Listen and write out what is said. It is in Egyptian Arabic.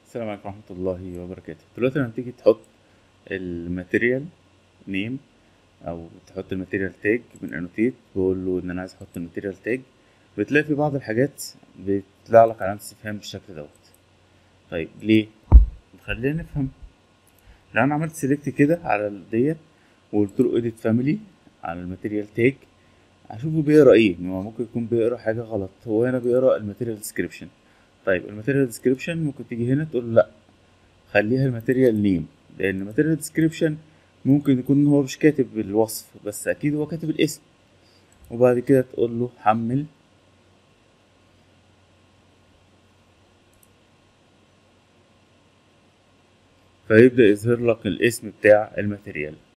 السلام عليكم ورحمة الله وبركاته دلوقتي لما تيجي تحط الماتيريال نيم او تحط الماتيريال تاج من انوتيت بقول له ان انا عايز احط الماتيريال تاج بتلاقي في بعض الحاجات بيطلع لك علامة استفهام بالشكل دوت طيب ليه خلينا نفهم لو انا عملت سيلكت كده على ديت وقلت له edit family على الماتيريال تاج هشوفه بيقرا ايه ما هو ممكن يكون بيقرا حاجة غلط هو هنا بيقرا الماتيريال ديسكريبشن طيب الماتيريال ديسكريبشن ممكن تيجي هنا تقول له لا خليها الماتيريال نيم لان الماتيريال ديسكريبشن ممكن يكون هو مش كاتب الوصف بس اكيد هو كاتب الاسم وبعد كده تقول له حمل فيبدأ يظهر لك الاسم بتاع الماتيريال